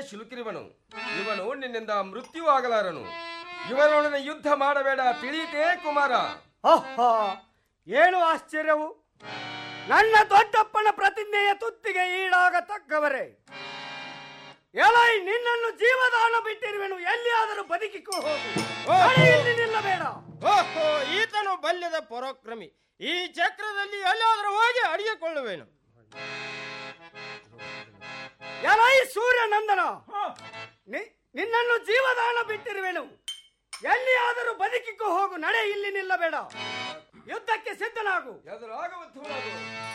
ಶಿಲುಕಿರುವನು ಇವನು ನಿನ್ನಿಂದ ಮೃತ್ಯುವಾಗಲಾರನು ಇವನೊಡನೆ ಯುದ್ಧ ಮಾಡಬೇಡ ತಿಳಿಯಿತೇ ಕುಮಾರ ಆಹಾ ಏನು ಆಶ್ಚರ್ಯವು ನನ್ನ ದೊಡ್ಡಪ್ಪನ ಪ್ರತಿಜ್ಞೆಯ ತುತ್ತಿಗೆ ಈಡಾಗತಕ್ಕವರೇ ಎಲೈ ನಿನ್ನನ್ನು ಜೀವದಾನ ಬಿಟ್ಟಿರುವೆನು ಎಲ್ಲಿಯಾದರೂ ಬದುಕಿಕೂ ಹೋಗು ನಡೆ, ಇಲ್ಲಿ ನಿಲ್ಲಬೇಡ ಓಹೋ ಈತನು ಬಲ್ಯದ ಪರಾಕ್ರಮಿ ಈ ಚಕ್ರದಲ್ಲಿ ಎಲ್ಲಾದರೂ ಹೋಗಿ ಅಡಿಗೆಕೊಳ್ಳುವೆನು ಎಲೈ ಸೂರ್ಯ ನಂದನ ನಿ- ನಿನ್ನನ್ನು ಜೀವದಾನ ಬಿಟ್ಟಿರುವೆನು ಎಲ್ಲಿಯಾದರೂ ಬದುಕಿಕೂ ಹೋಗು ನಡೆ ಇಲ್ಲಿ ನಿಲ್ಲಬೇಡ ಯುದ್ಧಕ್ಕೆ ಸಿದ್ಧನಾಗು ಎದುರಾಗುವ